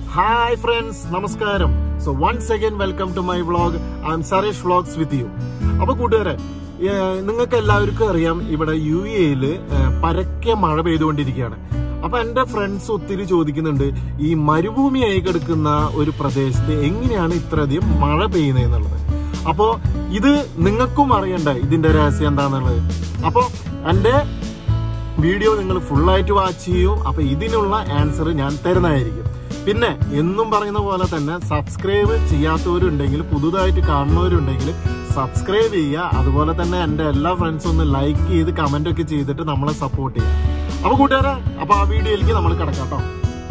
hi friends നമസ്കാരം so once again welcome to my vlog I am Suresh vlogs with you അപ്പൊ കൂട്ടുകാരെ നിങ്ങൾക്ക് എല്ലാവർക്കും അറിയാം ഇവിടെ യു എയില് പരക്കെ മഴ പെയ്തുകൊണ്ടിരിക്കുകയാണ് അപ്പൊ എന്റെ ഫ്രണ്ട്സ് ഒത്തിരി ചോദിക്കുന്നുണ്ട് ഈ മരുഭൂമിയായി കിടക്കുന്ന ഒരു പ്രദേശത്ത് എങ്ങനെയാണ് ഇത്രയധികം മഴ പെയ്യുന്നത് എന്നുള്ളത് അപ്പോ ഇത് നിങ്ങൾക്കും അറിയണ്ടേ ഇതിന്റെ രഹസ്യം എന്താന്നുള്ളത് അപ്പോ എന്റെ വീഡിയോ നിങ്ങൾ ഫുള്ളായിട്ട് വാച്ച് ചെയ്യൂ അപ്പൊ ഇതിനുള്ള ആൻസർ ഞാൻ തരുന്നതായിരിക്കും പിന്നെ എന്നും പറയുന്ന പോലെ തന്നെ സബ്സ്ക്രൈബ് ചെയ്യാത്തവരുണ്ടെങ്കിൽ പുതുതായിട്ട് കാണുന്നവരുണ്ടെങ്കിൽ സബ്സ്ക്രൈബ് ചെയ്യുക അതുപോലെ തന്നെ എൻ്റെ എല്ലാ ഫ്രണ്ട്സും ഒന്ന് ലൈക്ക് ചെയ്ത് കമന്റ് ഒക്കെ ചെയ്തിട്ട് നമ്മളെ സപ്പോർട്ട് ചെയ്യുക അപ്പൊ കൂട്ടുകാരെ അപ്പൊ ആ വീഡിയോയിലേക്ക് നമ്മൾ കിടക്കാം കേട്ടോ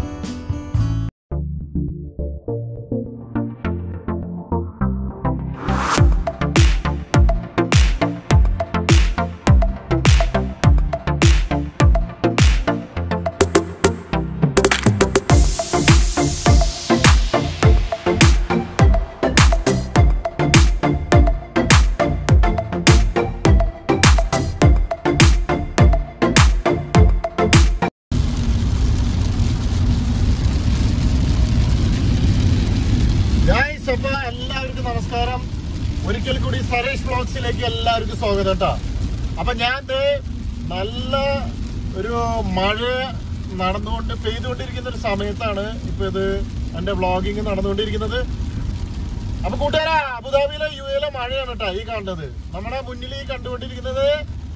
ഗൈസ് അപ്പൊ എല്ലാവർക്കും നമസ്കാരം ഒരിക്കൽ കൂടി സരേഷ് ബ്ലോഗ്സിലേക്ക് എല്ലാവർക്കും സ്വാഗതം കേട്ടോ അപ്പൊ ഞാൻ ദേ നല്ല ഒരു മഴ നടന്നുകൊണ്ട് പെയ്തുകൊണ്ടിരിക്കുന്ന ഒരു സമയത്താണ് ഇപ്പൊ ഇത് എന്റെ വ്ളോഗിങ് നടന്നുകൊണ്ടിരിക്കുന്നത് അപ്പൊ കൂട്ടുകാരാ അബുദാബിയിലെ യു എയിലെ മഴയാണ് കേട്ടോ ഈ കാണുന്നത് നമ്മുടെ മുന്നിൽ ഈ കണ്ടുകൊണ്ടിരിക്കുന്നത്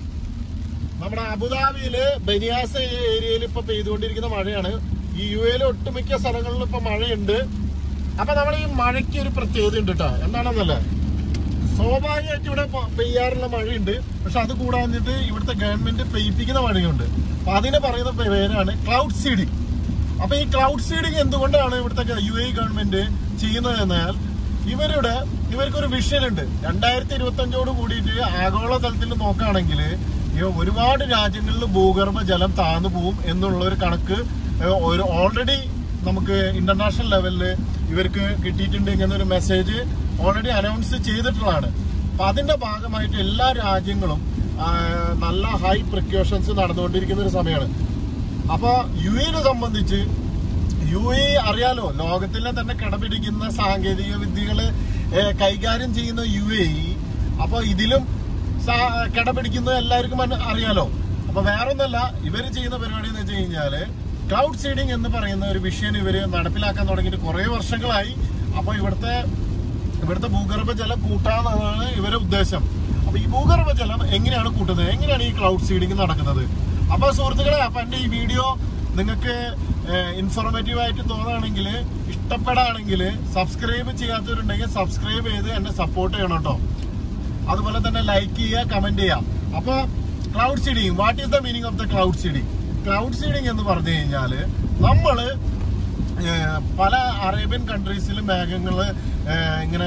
നമ്മുടെ അബുദാബിയില് ബനിയാസ ഏരിയയിൽ ഇപ്പൊ പെയ്തുകൊണ്ടിരിക്കുന്ന മഴയാണ് ഈ യു എയിലെ ഒട്ടുമിക്ക സ്ഥലങ്ങളിലും ഇപ്പൊ മഴയുണ്ട് അപ്പൊ നമ്മുടെ ഈ മഴയ്ക്ക് ഒരു പ്രത്യേകത ഉണ്ട് കേട്ടോ എന്താണെന്നല്ലേ സ്വാഭാവികമായിട്ട് ഇവിടെ പ- പെയ്യാറുള്ള മഴയുണ്ട് പക്ഷെ അത് കൂടാഞ്ഞിട്ട് ഇവിടുത്തെ ഗവൺമെന്റ് പെയ്യിപ്പിക്കുന്ന മഴയുണ്ട് അപ്പൊ അതിനെ പറയുന്ന പേരാണ് ക്ലൗഡ് സീഡിങ് അപ്പൊ ഈ ക്ലൗഡ് സീഡിങ് എന്തുകൊണ്ടാണ് ഇവിടുത്തെ യു എ ഗവൺമെന്റ് ചെയ്യുന്നത് എന്നാൽ ഇവരുടെ ഇവർക്കൊരു വിഷൻ ഉണ്ട് രണ്ടായിരത്തി ഇരുപത്തി അഞ്ചോട് കൂടിയിട്ട് ആഗോള തലത്തിൽ നോക്കുകയാണെങ്കിൽ ഈ ഒരുപാട് രാജ്യങ്ങളിൽ ഭൂഗർഭ ജലം താന്നു പോവും എന്നുള്ള ഒരു കണക്ക് ഏഹ്, ഒരു ഓൾറെഡി നമുക്ക് ഇന്റർനാഷണൽ ലെവലിൽ ഇവർക്ക് കിട്ടിയിട്ടുണ്ട് ഇങ്ങനെ ഒരു മെസ്സേജ് ഓൾറെഡി അനൗൺസ് ചെയ്തിട്ടുള്ളതാണ് അപ്പൊ അതിന്റെ ഭാഗമായിട്ട് എല്ലാ രാജ്യങ്ങളും ആ, നല്ല ഹൈ പ്രിക്കോഷൻസ് നടന്നുകൊണ്ടിരിക്കുന്ന ഒരു സമയമാണ് അപ്പൊ യു എനെ സംബന്ധിച്ച് യു എ അറിയാലോ ലോകത്തിലെ തന്നെ കിടപിടിക്കുന്ന സാങ്കേതിക വിദ്യകള് ഏ, കൈകാര്യം ചെയ്യുന്ന യു എ അപ്പൊ ഇതിലും സാ- കിടപിടിക്കുന്നത് എല്ലാവർക്കും മന- അറിയാലോ അപ്പൊ വേറൊന്നല്ല ഇവര് ചെയ്യുന്ന പരിപാടി എന്ന് വെച്ച് കഴിഞ്ഞാല് ക്ലൗഡ് സീഡിംഗ് എന്ന് പറയുന്ന ഒരു വിഷയം ഇവര് നടപ്പിലാക്കാൻ തുടങ്ങിയിട്ട് കുറെ വർഷങ്ങളായി അപ്പൊ ഇവിടുത്തെ ഇവിടുത്തെ ഭൂഗർഭ ജലം കൂട്ടാന്നാണ് ഇവരുടെ ഉദ്ദേശം അപ്പൊ ഈ ഭൂഗർഭ ജലം എങ്ങനെയാണ് കൂട്ടുന്നത് എങ്ങനെയാണ് ഈ ക്ലൗഡ് സീഡിംഗ് നടക്കുന്നത് അപ്പൊ സുഹൃത്തുക്കളെ അപ്പൊ എന്റെ ഈ വീഡിയോ നിങ്ങൾക്ക് ഇൻഫോർമേറ്റീവ് ആയിട്ട് തോന്നുകയാണെങ്കിൽ ഇഷ്ടപ്പെടാണെങ്കിൽ സബ്സ്ക്രൈബ് ചെയ്യാത്തവരുണ്ടെങ്കിൽ സബ്സ്ക്രൈബ് ചെയ്ത് എന്നെ സപ്പോർട്ട് ചെയ്യണം കേട്ടോ അതുപോലെ തന്നെ ലൈക്ക് ചെയ്യുക കമന്റ് ചെയ്യുക അപ്പൊ cloud seeding what is the meaning of the cloud seeding cloud seeding എന്ന് പറഞ്ഞു കഴിഞ്ഞാല് നമ്മള് ഏഹ്, പല അറേബ്യൻ കൺട്രീസിൽ മേഘങ്ങള് ഏഹ്, ഇങ്ങനെ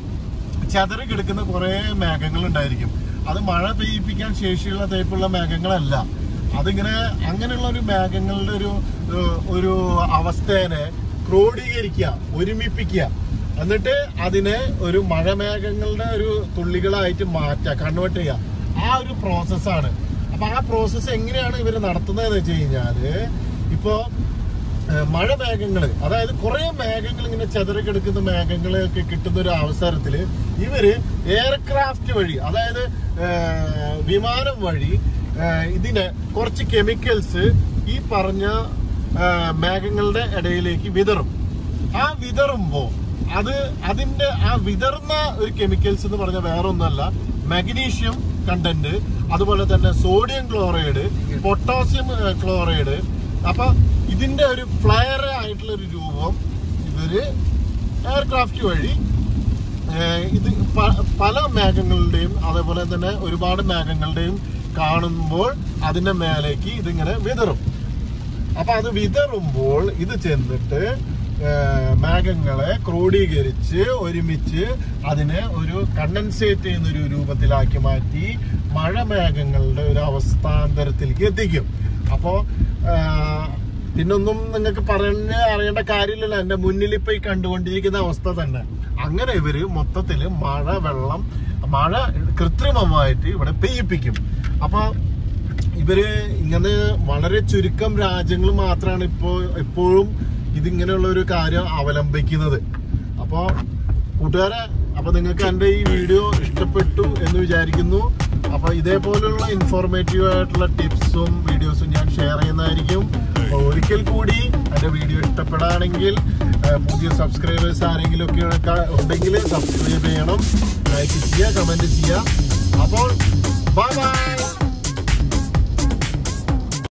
ചെതറി കിടക്കുന്ന കുറെ മേഘങ്ങൾ ഉണ്ടായിരിക്കും അത് മഴ പെയ്യിപ്പിക്കാൻ ശേഷിയുള്ള ടൈപ്പുള്ള മേഘങ്ങളല്ല അതിങ്ങനെ അങ്ങനെയുള്ള ഒരു മേഘങ്ങളുടെ ഒരു ഏഹ്, ഒരു അവസ്ഥേനെ ക്രോഡീകരിക്കുക ഒരുമിപ്പിക്കുക എന്നിട്ട് അതിനെ ഒരു മഴമേഘങ്ങളുടെ ഒരു തുള്ളികളായിട്ട് മാറ്റുക കൺവേർട്ട് ചെയ്യുക ആ ഒരു പ്രോസസ്സാണ് അപ്പൊ ആ പ്രോസസ്സ് എങ്ങനെയാണ് ഇവർ നടത്തുന്നത് എന്ന് വെച്ച് കഴിഞ്ഞാല് ഇപ്പോ ഏഹ് മഴ മേഘങ്ങള് അതായത് കുറെ മേഘങ്ങൾ ഇങ്ങനെ ചെതറി കിടക്കുന്ന മേഘങ്ങളൊക്കെ കിട്ടുന്ന ഒരു അവസരത്തില് ഇവര് എയർക്രാഫ്റ്റ് വഴി അതായത് ഏഹ് വിമാനം വഴി ഏഹ് ഇതിനെ കുറച്ച് കെമിക്കൽസ് ഈ പറഞ്ഞ ഏഹ് മേഘങ്ങളുടെ ഇടയിലേക്ക് വിതറും ആ വിതറുമ്പോ അത് അതിന്റെ ആ വിതർന്ന ഒരു കെമിക്കൽസ് എന്ന് പറഞ്ഞാൽ വേറെ ഒന്നല്ല മഗ്നീഷ്യം കണ്ടന്റ് അതുപോലെ തന്നെ സോഡിയം ക്ലോറൈഡ് പൊട്ടാസ്യം ഏഹ്, ക്ലോറൈഡ് അപ്പൊ ഇതിന്റെ ഒരു ഫ്ലയർ ആയിട്ടുള്ള ഒരു രൂപം ഇവര് എയർക്രാഫ്റ്റ് വഴി ഏഹ്, ഇത് പ- പല മേഘങ്ങളുടെയും അതേപോലെ തന്നെ ഒരുപാട് മേഘങ്ങളുടെയും കാണുമ്പോൾ അതിന്റെ മേലേക്ക് ഇതിങ്ങനെ വിതറും അപ്പൊ അത് വിതറുമ്പോൾ ഇത് ചെന്നിട്ട് ഏഹ്, മേഘങ്ങളെ ക്രോഡീകരിച്ച് ഒരുമിച്ച് അതിനെ ഒരു കണ്ടൻസേറ്റ് ചെയ്യുന്ന ഒരു രൂപത്തിലാക്കി മാറ്റി മഴ മേഘങ്ങളുടെ ഒരു അവസ്ഥാന്തരത്തിലേക്ക് എത്തിക്കും അപ്പോ ഏഹ്, പിന്നൊന്നും നിങ്ങൾക്ക് പറഞ്ഞ് അറിയേണ്ട കാര്യമില്ലല്ലോ എന്റെ മുന്നിൽ ഇപ്പൊ ഈ കണ്ടുകൊണ്ടിരിക്കുന്ന അവസ്ഥ തന്നെ അങ്ങനെ ഇവര് മൊത്തത്തില് മഴ വെള്ളം മഴ കൃത്രിമമായിട്ട് ഇവിടെ പെയ്യിപ്പിക്കും അപ്പൊ ഇവര് ഇങ്ങനെ വളരെ ചുരുക്കം രാജ്യങ്ങൾ മാത്രമാണ് ഇപ്പോ എപ്പോഴും ഇതിങ്ങനെയുള്ള ഒരു കാര്യം അവലംബിക്കുന്നത് അപ്പോൾ കൂട്ടുകാരെ അപ്പൊ നിങ്ങൾക്ക് എൻ്റെ ഈ വീഡിയോ ഇഷ്ടപ്പെട്ടു എന്ന് വിചാരിക്കുന്നു അപ്പൊ ഇതേപോലുള്ള ഇൻഫോർമേറ്റീവ് ആയിട്ടുള്ള ടിപ്സും വീഡിയോസും ഞാൻ ഷെയർ ചെയ്യുന്നതായിരിക്കും അപ്പൊ ഒരിക്കൽ കൂടി എൻ്റെ വീഡിയോ ഇഷ്ടപ്പെടുകയാണെങ്കിൽ ഏഹ്, പുതിയ സബ്സ്ക്രൈബേഴ്സ് ആരെങ്കിലും ഒക്കെ ഉണ്ടെങ്കിൽ സബ്സ്ക്രൈബ് ചെയ്യണം ലൈക്ക് ചെയ്യുക കമന്റ് ചെയ്യുക അപ്പോൾ ബൈ ബൈ